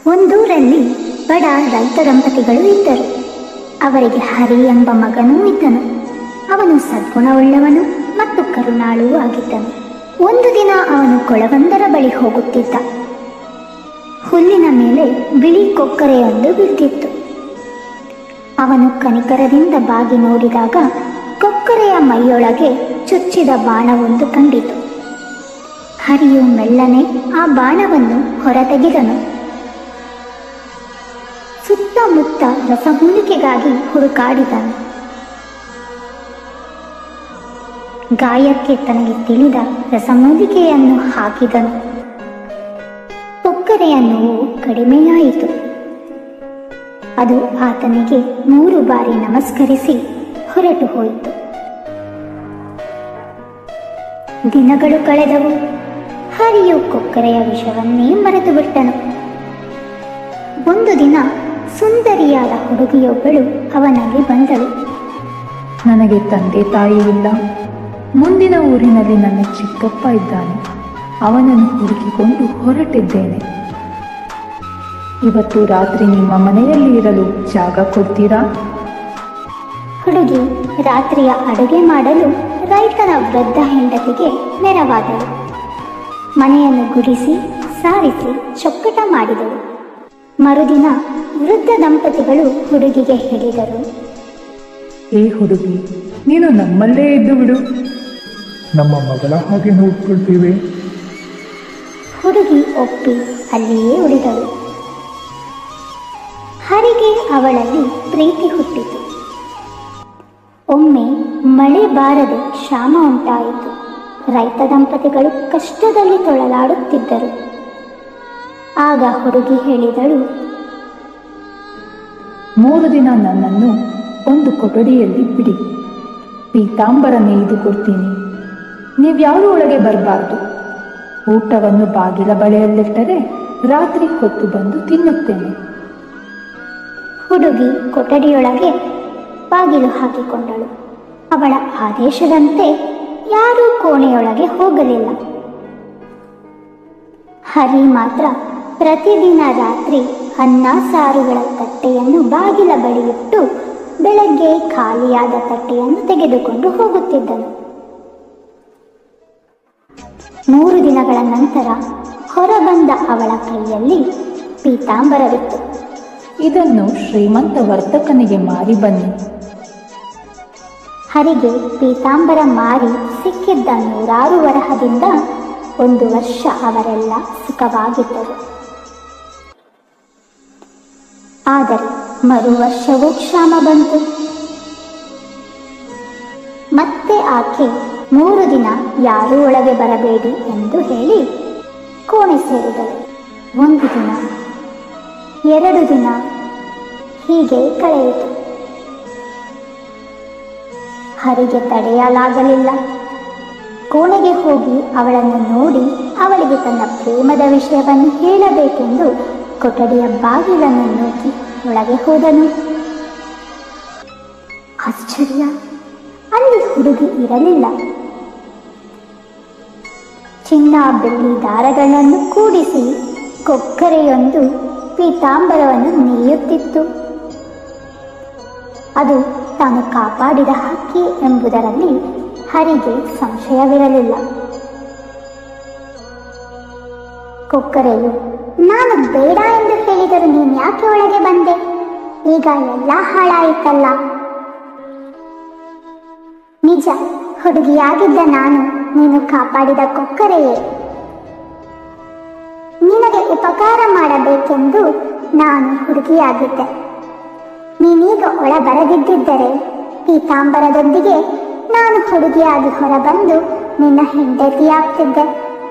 ಒಂದೂರಲ್ಲಿ ಬಡ ರೈತ ದಂಪತಿಗಳು ಇದ್ದರು ಅವರಿಗೆ ಹರಿ ಎಂಬ ಮಗನೂ ಇದ್ದನು ಅವನು ಸದ್ಗುಣವುಳ್ಳವನು ಮತ್ತು ಕರುಣಾಳುವೂ ಆಗಿದ್ದನು ಒಂದು ದಿನ ಅವನು ಕೊಳವೊಂದರ ಬಳಿ ಹೋಗುತ್ತಿದ್ದ ಹುಲ್ಲಿನ ಮೇಲೆ ಬಿಳಿ ಕೊಕ್ಕರೆಯೊಂದು ಬಿದ್ದಿತ್ತು ಅವನು ಕನಿಕರದಿಂದ ಬಾಗಿ ನೋಡಿದಾಗ ಕೊಕ್ಕರೆಯ ಮೈಯೊಳಗೆ ಚುಚ್ಚಿದ ಬಾಣವೊಂದು ಕಂಡಿತು ಹರಿಯು ಮೆಲ್ಲನೆ ಆ ಬಾಣವನ್ನು ಹೊರತೆಗೆದನು ಸುತ್ತಮುತ್ತ ರಸಮೂಲಿಕೆಗಾಗಿ ಹುಡುಕಾಡಿದನು ಗಾಯಕ್ಕೆ ತನಗೆ ತಿಳಿದ ರಸಮೂಲಿಕೆಯನ್ನು ಹಾಕಿದನು ಕೊಕ್ಕರೆಯ ನೋವು ಕಡಿಮೆಯಾಯಿತು ಅದು ಆತನಿಗೆ ಮೂರು ಬಾರಿ ನಮಸ್ಕರಿಸಿ ಹೊರಟು ಹೋಯಿತು ದಿನಗಳು ಕಳೆದವು ಹರಿಯು ಕೊಕ್ಕರೆಯ ವಿಷವನ್ನೇ ಮರೆತು ಬಿಟ್ಟನು ಒಂದು ದಿನ ಸುಂದರಿಯಾದ ಹುಡುಗಿಯೊಬ್ಬಳು ಅವನಲ್ಲಿ ಬಂದಳು ನನಗೆ ತಂದೆ ತಾಯಿ ಇಲ್ಲ ಮುಂದಿನ ಊರಿನಲ್ಲಿ ನನ್ನ ಚಿಕ್ಕಪ್ಪ ಇದ್ದಾನೆ ಅವನನ್ನು ಹುಡುಕಿಕೊಂಡು ಹೊರಟಿದ್ದೇನೆ ಇವತ್ತು ರಾತ್ರಿ ನಿಮ್ಮ ಮನೆಯಲ್ಲಿ ಇರಲು ಜಾಗ ಕೊಡ್ತೀರಾ ಹುಡುಗಿ ರಾತ್ರಿಯ ಅಡುಗೆ ಮಾಡಲು ರೈತನ ವೃದ್ಧ ಹೆಂಡತಿಗೆ ನೆರವಾದಳು ಮನೆಯನ್ನು ಗುಡಿಸಿ ಸಾರಿಸಿ ಚೊಕ್ಕಟ ಮಾಡಿದಳು ಮರುದಿನ ವೃದ್ಧ ದಂಪತಿಗಳು ಹುಡುಗಿಗೆ ಹೇಳಿದರು ಏ ಹುಡುಗಿ ನೀನು ನಮ್ಮಲ್ಲೇ ಇದ್ದು ಬಿಡು ನಮ್ಮ ಮಗಳ ಹಾಗೆ ನೋಡ್ಕೊಳ್ತೀವಿ ಹುಡುಗಿ ಒಪ್ಪಿ ಅಲ್ಲಿಯೇ ಉಳಿದಳು ಹರಿಗೆ ಅವಳಲ್ಲಿ ಪ್ರೀತಿ ಹುಟ್ಟಿತು ಒಮ್ಮೆ ಮಳೆ ಬಾರದೆ ಕ್ಷಾಮ ಉಂಟಾಯಿತು ರೈತ ದಂಪತಿಗಳು ಕಷ್ಟದಲ್ಲಿ ತೊಳಲಾಡುತ್ತಿದ್ದರು ಆಗ ಹುಡುಗಿ ಹೇಳಿದಳು ಮೂರು ದಿನ ನನ್ನನ್ನು ಒಂದು ಕೊಠಡಿಯಲ್ಲಿ ಬಿಡಿ ಪೀತಾಂಬರ ನೇಯ್ದು ಕೊಡ್ತೀನಿ ನೀವ್ಯಾರೂ ಒಳಗೆ ಬರಬಾರ್ದು ಊಟವನ್ನು ಬಾಗಿಲ ಬಳಿಯಲ್ಲಿಟ್ಟರೆ ರಾತ್ರಿ ಹೊತ್ತು ಬಂದು ತಿನ್ನುತ್ತೇನೆ ಹುಡುಗಿ ಕೊಠಡಿಯೊಳಗೆ ಬಾಗಿಲು ಹಾಕಿಕೊಂಡಳು ಅವಳ ಆದೇಶದಂತೆ ಯಾರೂ ಕೋಣೆಯೊಳಗೆ ಹೋಗಲಿಲ್ಲ ಹರಿ ಮಾತ್ರ ಪ್ರತಿದಿನ ರಾತ್ರಿ ಅನ್ನ ಸಾರುಗಳ ತಟ್ಟೆಯನ್ನು ಬಾಗಿಲ ಬಳಿಯಿಟ್ಟು ಬೆಳಗ್ಗೆ ಖಾಲಿಯಾದ ತಟ್ಟೆಯನ್ನು ತೆಗೆದುಕೊಂಡು ಹೋಗುತ್ತಿದ್ದನು ಮೂರು ದಿನಗಳ ನಂತರ ಹೊರಬಂದ ಅವಳ ಕೈಯಲ್ಲಿ ಪೀತಾಂಬರವಿತ್ತು ಇದನ್ನು ಶ್ರೀಮಂತ ವರ್ತಕನಿಗೆ ಮಾರಿ ಬನ್ನಿ ಹರಿಗೆ ಪೀತಾಂಬರ ಮಾರಿ ಸಿಕ್ಕಿದ್ದ ನೂರಾರು ವರಹದಿಂದ ಒಂದು ವರ್ಷ ಅವರೆಲ್ಲ ಸುಖವಾಗಿದ್ದರು ಆದರೆ ಮರು ವರ್ಷವೂ ಕ್ಷಾಮ ಬಂತು ಮತ್ತೆ ಆಕೆ ಮೂರು ದಿನ ಯಾರೂ ಒಳಗೆ ಬರಬೇಡಿ ಎಂದು ಹೇಳಿ ಕೋಣೆ ಸೇರಿದಳು ಒಂದು ದಿನ ಎರಡು ದಿನ ಹೀಗೆ ಕಳೆಯಿತು ಹರಿಗೆ ತಡೆಯಲಾಗಲಿಲ್ಲ ಕೋಣೆಗೆ ಹೋಗಿ ಅವಳನ್ನು ನೋಡಿ ಅವಳಿಗೆ ತನ್ನ ಪ್ರೇಮದ ವಿಷಯವನ್ನು ಹೇಳಬೇಕೆಂದು ಕೊಠಡಿಯ ಬಾಗಿಲನ್ನು ನೂಕಿ ಒಳಗೆ ಹೋದನು ಆಶ್ಚರ್ಯ ಅಲ್ಲಿ ಹುಡುಗಿ ಇರಲಿಲ್ಲ ಚಿನ್ನ ಬೆಳ್ಳಿ ದಾರಗಳನ್ನು ಕೂಡಿಸಿ ಕೊಕ್ಕರೆಯೊಂದು ಪೀತಾಂಬರವನ್ನು ನೇಯುತ್ತಿತ್ತು ಅದು ತಾನು ಕಾಪಾಡಿದ ಹಕ್ಕಿ ಎಂಬುದರಲ್ಲಿ ಹರಿಗೆ ಸಂಶಯವಿರಲಿಲ್ಲ ಕೊಕ್ಕರೆಯು ನಾನು ಬೇಡ ಎಂದು ಹೇಳಿದರು ನೀನು ಯಾಕೆ ಒಳಗೆ ಬಂದೆ ಈಗ ಎಲ್ಲ ಹಾಳಾಯಿತಲ್ಲ ನಿಜ ಹುಡುಗಿಯಾಗಿದ್ದ ನಾನು ನೀನು ಕಾಪಾಡಿದ ಕೊಕ್ಕರೆಯೇ ನಿನಗೆ ಉಪಕಾರ ಮಾಡಬೇಕೆಂದು ನಾನು ಹುಡುಗಿಯಾಗಿದ್ದೆ ನೀನೀಗ ಒಳ ಬರದಿದ್ದರೆ ಪೀತಾಂಬರದೊಂದಿಗೆ ನಾನು ಹುಡುಗಿಯಾಗಿ ಹೊರಬಂದು ನಿನ್ನ ಹೆಂಡತಿಯಾಗ್ತಿದ್ದೆ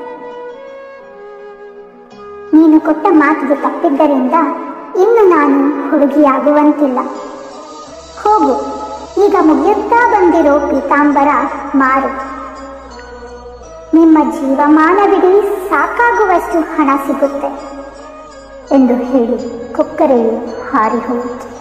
ನೀನು ಕೊಟ್ಟ ಮಾತಿಗೆ ತಪ್ಪಿದ್ದರಿಂದ ಇನ್ನು ನಾನು ಹುಡುಗಿಯಾಗುವಂತಿಲ್ಲ ಹೋಗು ಈಗ ಮುಗಿಯುತ್ತಾ ಬಂದಿರೋ ಪೀತಾಂಬರ ಮಾರು ನಿಮ್ಮ ಜೀವಮಾನವಿಡೀ ಸಾಕಾಗುವಷ್ಟು ಹಣ ಸಿಗುತ್ತೆ ಎಂದು ಹೇಳಿ ಕೊಕ್ಕರೆಯು ಹಾರಿ ಹೋಯಿತು